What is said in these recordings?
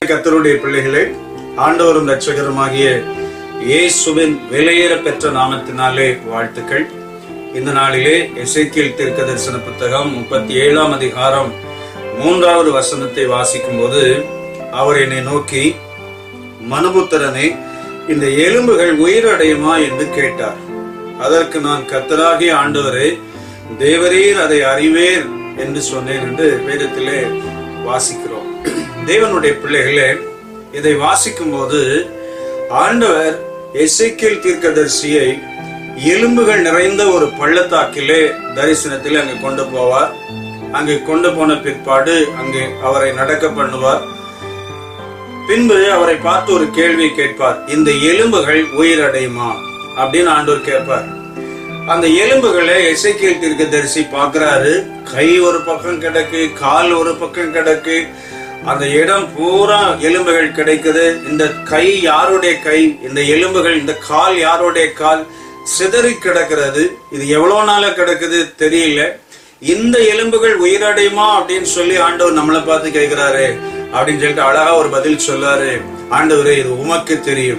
கத்தருடைய பிள்ளைகளே ஆண்டவரும் ரட்சகருமாகிய இயேசுவின் விலையேற பெற்ற நாமத்தினாலே வாழ்த்துக்கள் இந்த நாளிலே எசேக்கியேல் தீர்க்க தரிசன புத்தகம் முப்பத்தி ஏழாம் அதிகாரம் மூன்றாவது வசனத்தை வாசிக்கும் போது அவர் என்னை நோக்கி மனுபுத்திரனே இந்த எலும்புகள் உயிரடையுமா என்று கேட்டார் அதற்கு நான் கத்தராகிய ஆண்டவரே தேவரீர் அதை அறிவேர் என்று சொன்னேன் என்று வேதத்திலே வாசிக்கிறோம் தேவனுடைய பிள்ளைகளே இதை வாசிக்கும் போது ஆண்டவர் எசேக்கியேல் தீர்க்கதரிசியை எலும்புகள் நிறைந்த ஒரு பள்ளத்தாக்கிலே தரிசனத்தில் அங்கு கொண்டு போவார் அங்கு கொண்டு போன பிற்பாடு அங்கு அவரை நடக்க பண்ணுவார் பின்பு அவரை பார்த்து ஒரு கேள்வி கேட்பார் இந்த எலும்புகள் உயிரடையுமா அப்படின்னு ஆண்டவர் கேட்பார் அந்த எலும்புகளை எசைக்கியல் தீர்க்கதரிசி பார்க்கிறாரு கை ஒரு பக்கம் கிடக்கு கால் ஒரு பக்கம் கிடக்கு அந்த இடம் பூரா எலும்புகள் கிடைக்குது இந்த கை யாருடைய கை இந்த எலும்புகள் இந்த கால் யாருடைய கால் சிதறி கிடக்கிறது இது எவ்வளவு நாளா கிடக்குது தெரியல இந்த எலும்புகள் உயிரடையுமா அப்படின்னு சொல்லி ஆண்டவர் நம்மளை பார்த்து கேட்கிறாரு அப்படின்னு சொல்லிட்டு அழகா ஒரு பதில் சொல்லாரு ஆண்டவரே இது உமக்கு தெரியும்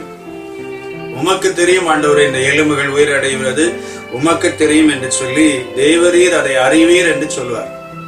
உமக்கு தெரியும் ஆண்டவரே இந்த எலும்புகள் உயிரடைகிறது உமக்கு தெரியும் என்று சொல்லி தேவரீர் அதை அறிவீர் என்று சொல்வார்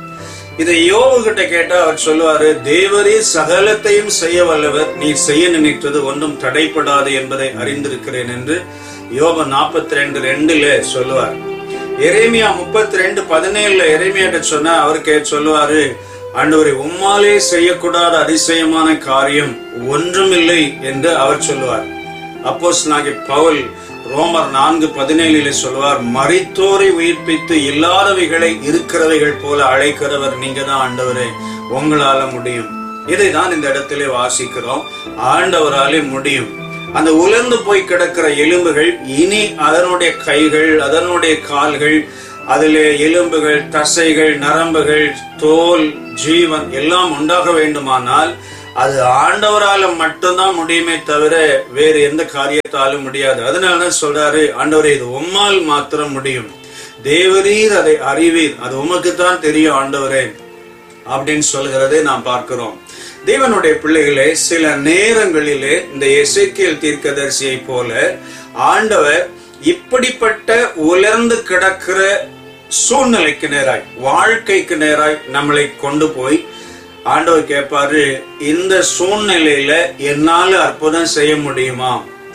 இதை யோபு கிட்ட கேட்டா அவர் சொல்லுவாரு தேவரீர் சகலத்தையும் செய்ய வல்லவர் நீ செய்ய நினைத்தது ஒன்றும் தடைப்படாது என்பதை அறிந்திருக்கிறேன் என்று யோபு நாற்பத்தி ரெண்டு ரெண்டுல சொல்லுவார் எரேமியா முப்பத்தி ரெண்டு பதினேழுல எரேமியாட்ட சொன்னா அவருக்கு சொல்லுவாரு ஆண்டவரை உம்மாலே செய்யக்கூடாத அதிசயமான காரியம் ஒன்றுமில்லை என்று அவர் சொல்லுவார் அப்போஸ் நாகி பவுல் ரோமர் நான்கு பதினேழிலே சொல்லுவார் மரித்தோரை உயிர்ப்பித்து இல்லாதவைகளை இருக்கிறவைகள் போல அழைக்கிறவர் நீங்க தான் ஆண்டவரே உங்களால முடியும் இதை தான் இந்த இடத்திலே வாசிக்கிறோம் ஆண்டவராலே முடியும் அந்த உலர்ந்து போய் கிடக்கிற எலும்புகள் இனி அதனுடைய கைகள் அதனுடைய கால்கள் அதிலே எலும்புகள் தசைகள் நரம்புகள் தோல் ஜீவன் எல்லாம் உண்டாக வேண்டுமானால் அது ஆண்டவரால மட்டும்தான் முடியுமே தவிர வேறு எந்த காரியத்தாலும் முடியாது அதனாலதான் சொல்றாரு ஆண்டவரே இது உம்மால் மாத்திரம் முடியும் தேவரீர் அதை அறிவீர் அது உமக்கு தான் தெரியும் ஆண்டவரே அப்படின்னு சொல்கிறதை நாம் பார்க்கிறோம் தேவனுடைய பிள்ளைகளே சில நேரங்களிலே இந்த எசேக்கியல் தீர்க்கதரிசியை போல ஆண்டவர் இப்படிப்பட்ட உலர்ந்து கிடக்கிற சூழ்நிலைக்கு நேராய் வாழ்க்கைக்கு நேராய் நம்மளை கொண்டு போய் ஆண்டவர் கேட்பாரு இந்த சூழ்நிலையில என்னால அற்புதம் செய்ய முடியுமா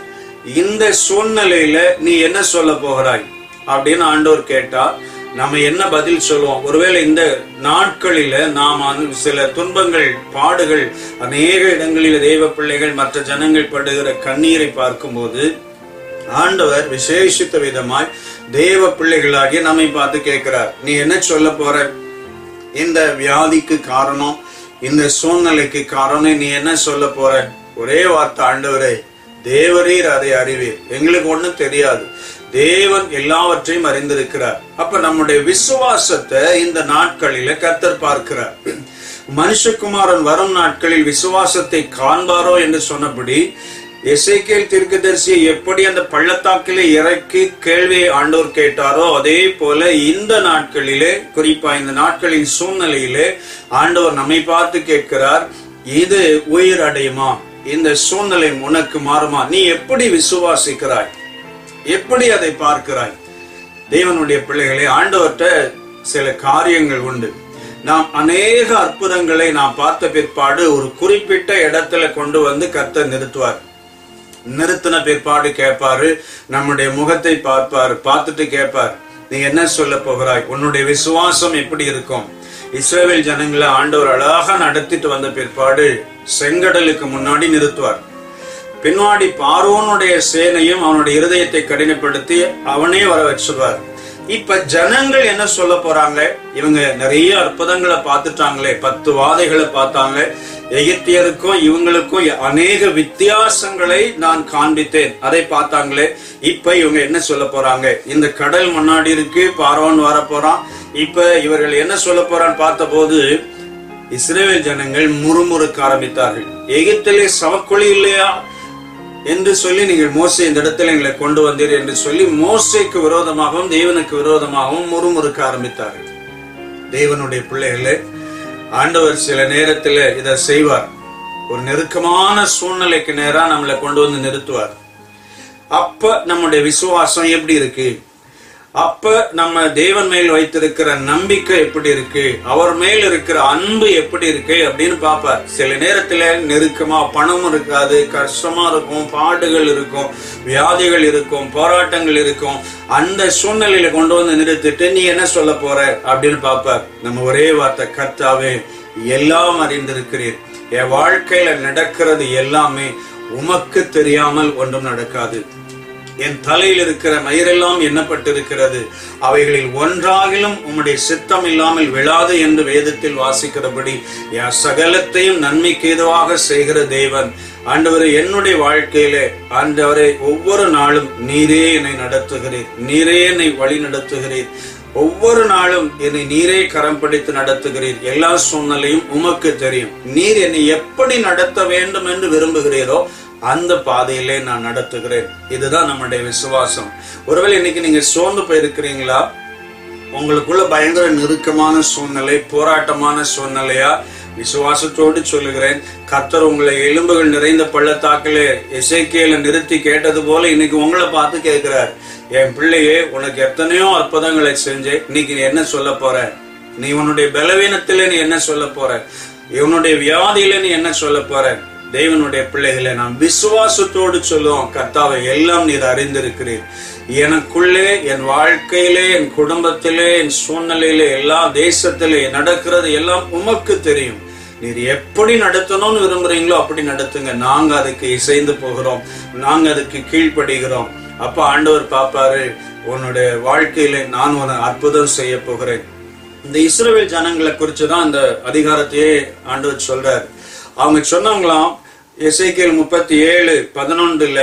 இந்த சூழ்நிலையில நீ என்ன சொல்ல போகிறாய் அப்படின்னு ஆண்டவர் கேட்டா நம்ம என்ன பதில் சொல்லுவோம் ஒருவேளை இந்த நாட்களில நாம் சில துன்பங்கள் பாடுகள் அநேக இடங்களில் தெய்வ பிள்ளைகள் மற்ற ஜனங்கள் படுகிற கண்ணீரை பார்க்கும்போது ஆண்டவர் விசேஷித்த விதமாய் தேவ பிள்ளைகளாகிய நம்மை பார்த்து கேட்கிறார் நீ என்ன சொல்ல போற இந்த வியாதிக்கு காரணம் இந்த சூழ்நிலைக்கு காரணம் நீ என்ன சொல்ல போற ஒரே வார்த்தை ஆண்டவரே தேவரீர் அதை அறிவீர் எங்களுக்கு ஒண்ணும் தெரியாது தேவன் எல்லாவற்றையும் அறிந்திருக்கிறார் அப்ப நம்முடைய விசுவாசத்தை இந்த நாட்களில கத்தர் பார்க்கிறார் மனுஷகுமாரன் வரும் நாட்களில் விசுவாசத்தை காண்பாரோ என்று சொன்னபடி எசைக்கேல் தீர்க்கதரிசியை எப்படி அந்த பள்ளத்தாக்கிலே இறக்கி கேள்வியை ஆண்டோர் கேட்டாரோ அதே போல இந்த நாட்களிலே குறிப்பா இந்த நாட்களின் சூழ்நிலையிலே ஆண்டவர் நம்மை பார்த்து கேட்கிறார் இது உயிர் அடையுமா இந்த சூழ்நிலை உனக்கு மாறுமா நீ எப்படி விசுவாசிக்கிறாய் எப்படி அதை பார்க்கிறாய் தேவனுடைய பிள்ளைகளே ஆண்டவர்கிட்ட சில காரியங்கள் உண்டு நாம் அநேக அற்புதங்களை நாம் பார்த்த பிற்பாடு ஒரு குறிப்பிட்ட இடத்துல கொண்டு வந்து கத்த நிறுத்துவார் நிறுத்தின பிற்பாடு கேட்பாரு நம்முடைய முகத்தை பார்ப்பார் பார்த்துட்டு கேட்பார் நீ என்ன சொல்ல போகிறாய் உன்னுடைய விசுவாசம் எப்படி இருக்கும் இஸ்ரேல் ஜனங்களை ஆண்டவர் அழகாக நடத்திட்டு வந்த பிற்பாடு செங்கடலுக்கு முன்னாடி நிறுத்துவார் பின்னாடி பார்வோனுடைய சேனையும் அவனுடைய இருதயத்தை கடினப்படுத்தி அவனே வர வச்சுருவார் இப்ப ஜனங்கள் என்ன சொல்ல போறாங்க இவங்க நிறைய அற்புதங்களை பார்த்துட்டாங்களே பத்து வாதைகளை பார்த்தாங்க எகிப்தியருக்கும் இவங்களுக்கும் அநேக வித்தியாசங்களை நான் காண்பித்தேன் அதை பார்த்தாங்களே இப்ப இவங்க என்ன சொல்ல போறாங்க இந்த கடல் முன்னாடி இருக்கு பார்வோன் வர போறான் இப்ப இவர்கள் என்ன சொல்ல போறான்னு பார்த்தபோது இஸ்ரேல் ஜனங்கள் முறுமுறுக்க ஆரம்பித்தார்கள் எகிப்திலே சவக்குழி இல்லையா என்று சொல்லி நீங்கள் மோசே இந்த இடத்துல எங்களை கொண்டு வந்தீர் என்று சொல்லி மோசைக்கு விரோதமாகவும் தேவனுக்கு விரோதமாகவும் முறுமுறுக்க ஆரம்பித்தார்கள் தேவனுடைய பிள்ளைகளே ஆண்டவர் சில நேரத்தில் இதை செய்வார் ஒரு நெருக்கமான சூழ்நிலைக்கு நேரா நம்மளை கொண்டு வந்து நிறுத்துவார் அப்ப நம்முடைய விசுவாசம் எப்படி இருக்கு அப்ப நம்ம தேவன் மேல் வைத்திருக்கிற நம்பிக்கை எப்படி இருக்கு அவர் மேல் இருக்கிற அன்பு எப்படி இருக்கு அப்படின்னு பார்ப்பார் சில நேரத்துல நெருக்கமா பணம் இருக்காது கஷ்டமா இருக்கும் பாடுகள் இருக்கும் வியாதிகள் இருக்கும் போராட்டங்கள் இருக்கும் அந்த சூழ்நிலையில கொண்டு வந்து நிறுத்திட்டு நீ என்ன சொல்ல போற அப்படின்னு பார்ப்பார் நம்ம ஒரே வார்த்தை கர்த்தாவே எல்லாம் அறிந்திருக்கிறீர் என் வாழ்க்கையில நடக்கிறது எல்லாமே உமக்கு தெரியாமல் ஒன்றும் நடக்காது என் தலையில் இருக்கிற மயிரெல்லாம் எண்ணப்பட்டிருக்கிறது அவைகளில் ஒன்றாகிலும் உம்முடைய சித்தம் இல்லாமல் விழாது என்று வேதத்தில் வாசிக்கிறபடி என் சகலத்தையும் நன்மைக்கு ஏதுவாக செய்கிற தேவன் ஆண்டவரை என்னுடைய வாழ்க்கையிலே ஆண்டவரை ஒவ்வொரு நாளும் நீரே என்னை நடத்துகிறீர் நீரே என்னை வழி நடத்துகிறீர் ஒவ்வொரு நாளும் என்னை நீரே கரம் பிடித்து நடத்துகிறீர் எல்லா சூழ்நிலையும் உமக்கு தெரியும் நீர் என்னை எப்படி நடத்த வேண்டும் என்று விரும்புகிறீரோ அந்த பாதையிலே நான் நடத்துகிறேன் இதுதான் நம்முடைய விசுவாசம் ஒருவேளை இன்னைக்கு நீங்க சோர்ந்து போயிருக்கிறீங்களா உங்களுக்குள்ள பயங்கர நெருக்கமான சூழ்நிலை போராட்டமான சூழ்நிலையா விசுவாசத்தோடு சொல்லுகிறேன் கர்த்தர் உங்களை எலும்புகள் நிறைந்த பள்ளத்தாக்கிலே எசைக்கேல நிறுத்தி கேட்டது போல இன்னைக்கு உங்களை பார்த்து கேட்கிறார் என் பிள்ளையே உனக்கு எத்தனையோ அற்புதங்களை செஞ்சு இன்னைக்கு நீ என்ன சொல்ல போற நீ உன்னுடைய பலவீனத்திலே நீ என்ன சொல்ல போற இவனுடைய வியாதியில நீ என்ன சொல்ல போற தேவனுடைய பிள்ளைகளை நாம் விசுவாசத்தோடு சொல்லுவோம் கர்த்தாவை எல்லாம் நீர் அறிந்திருக்கிறீர் எனக்குள்ளே என் வாழ்க்கையிலே என் குடும்பத்திலே என் சூழ்நிலையிலே எல்லா தேசத்திலே நடக்கிறது எல்லாம் உமக்கு தெரியும் நீர் எப்படி நடத்தணும்னு விரும்புறீங்களோ அப்படி நடத்துங்க நாங்க அதுக்கு இசைந்து போகிறோம் நாங்க அதுக்கு கீழ்ப்படுகிறோம் அப்ப ஆண்டவர் பாப்பாரு உன்னுடைய வாழ்க்கையில நான் உன அற்புதம் செய்ய போகிறேன் இந்த இஸ்ரவேல் ஜனங்களை குறித்து தான் இந்த அதிகாரத்தையே ஆண்டவர் சொல்றாரு அவங்க சொன்னாங்களாம் எசைக்கேல் முப்பத்தி ஏழு பதினொன்றுல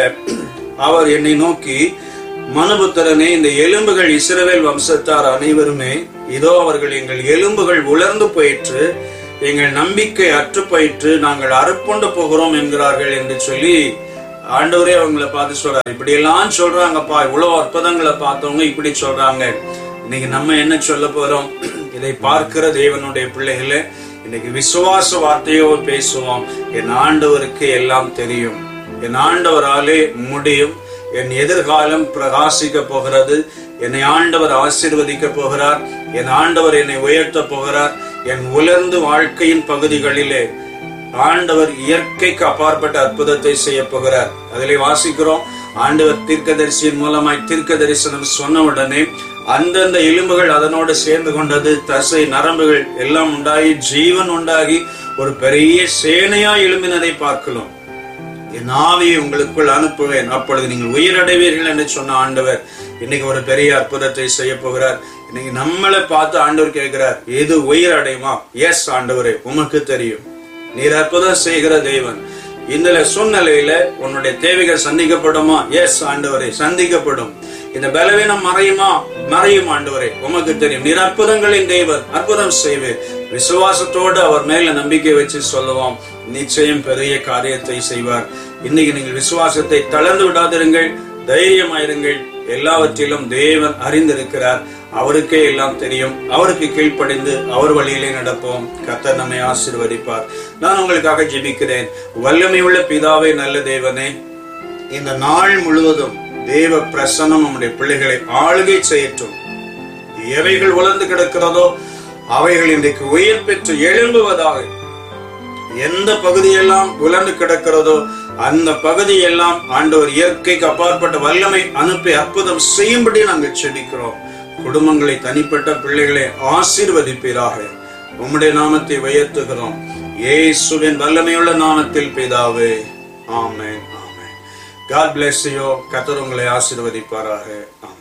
அவர் என்னை நோக்கி மனுபுத்திரனே இந்த எலும்புகள் இஸ்ரவேல் வம்சத்தார் அனைவருமே இதோ அவர்கள் எங்கள் எலும்புகள் உலர்ந்து போயிற்று எங்கள் நம்பிக்கை அற்று போயிற்று நாங்கள் அறுப்புண்டு போகிறோம் என்கிறார்கள் என்று சொல்லி ஆண்டவரே அவங்கள பார்த்து சொல்றாரு இப்படி எல்லாம் சொல்றாங்கப்பா இவ்வளவு அற்புதங்களை பார்த்தவங்க இப்படி சொல்றாங்க இன்னைக்கு நம்ம என்ன சொல்ல போறோம் இதை பார்க்கிற தேவனுடைய பிள்ளைகளே இன்னைக்கு விசுவாச வார்த்தையோடு பேசுவோம் என் ஆண்டவருக்கு எல்லாம் தெரியும் என் ஆண்டவராலே முடியும் என் எதிர்காலம் பிரகாசிக்க போகிறது என்னை ஆண்டவர் ஆசீர்வதிக்க போகிறார் என் ஆண்டவர் என்னை உயர்த்த போகிறார் என் உலர்ந்து வாழ்க்கையின் பகுதிகளிலே ஆண்டவர் இயற்கைக்கு அப்பாற்பட்ட அற்புதத்தை செய்ய போகிறார் அதிலே வாசிக்கிறோம் ஆண்டவர் தீர்க்கதரிசியின் மூலமாய் தீர்க்க தரிசனம் சொன்ன உடனே அந்தந்த எலும்புகள் அதனோடு சேர்ந்து கொண்டது தசை நரம்புகள் எல்லாம் உண்டாகி ஜீவன் உண்டாகி ஒரு பெரிய சேனையா எழும்பினதை பார்க்கலாம் என் ஆவியை உங்களுக்குள் அனுப்புவேன் அப்பொழுது நீங்கள் உயிரடைவீர்கள் என்று சொன்ன ஆண்டவர் இன்னைக்கு ஒரு பெரிய அற்புதத்தை செய்ய போகிறார் இன்னைக்கு நம்மளை பார்த்து ஆண்டவர் கேட்கிறார் எது உயிர் அடையுமா எஸ் ஆண்டவரே உமக்கு தெரியும் நீர் அற்புதம் செய்கிற தேவன் இந்த சூழ்நிலையில உன்னுடைய தேவைகள் சந்திக்கப்படுமா எஸ் ஆண்டவரே சந்திக்கப்படும் இந்த பலவீனம் மறையுமா மறையும் ஆண்டவரே உமக்கு தெரியும் நீர் அற்புதங்களின் தேவன் அற்புதம் செய்வேன் விசுவாசத்தோடு அவர் மேல நம்பிக்கை வச்சு சொல்லுவோம் நிச்சயம் பெரிய காரியத்தை செய்வார் இன்னைக்கு நீங்கள் விசுவாசத்தை தளர்ந்து விடாதிருங்கள் தைரியமாயிருங்கள் எல்லாவற்றிலும் தேவன் அறிந்திருக்கிறார் அவருக்கே எல்லாம் தெரியும் அவருக்கு கீழ்ப்படிந்து அவர் வழியிலே நடப்போம் கர்த்தர் நம்மை ஆசீர்வதிப்பார் நான் உங்களுக்காக ஜெபிக்கிறேன் வல்லமை உள்ள பிதாவே நல்ல தேவனே இந்த நாள் முழுவதும் தேவ பிரசன்னம் நம்முடைய பிள்ளைகளை ஆளுகை செய்யட்டும் எவைகள் உலர்ந்து கிடக்கிறதோ அவைகள் இன்றைக்கு உயிர் பெற்று எழும்புவதாக எந்த பகுதியெல்லாம் உலர்ந்து கிடக்கிறதோ அந்த பகுதியெல்லாம் ஆண்டவர் இயற்கைக்கு அப்பாற்பட்ட வல்லமை அனுப்பி அற்புதம் செய்யும்படி நாங்கள் செபிக்கிறோம் குடும்பங்களை தனிப்பட்ட பிள்ளைகளை ஆசீர்வதிப்பீராக உம்முடைய நாமத்தை உயர்த்துகிறோம் இயேசுவின் வல்லமையுள்ள நாமத்தில் பிதாவே ஆமென் ஆமென் காட் பிளஸ் யூ கத்தர் உங்களை ஆசீர்வதிப்பாராக ஆமென்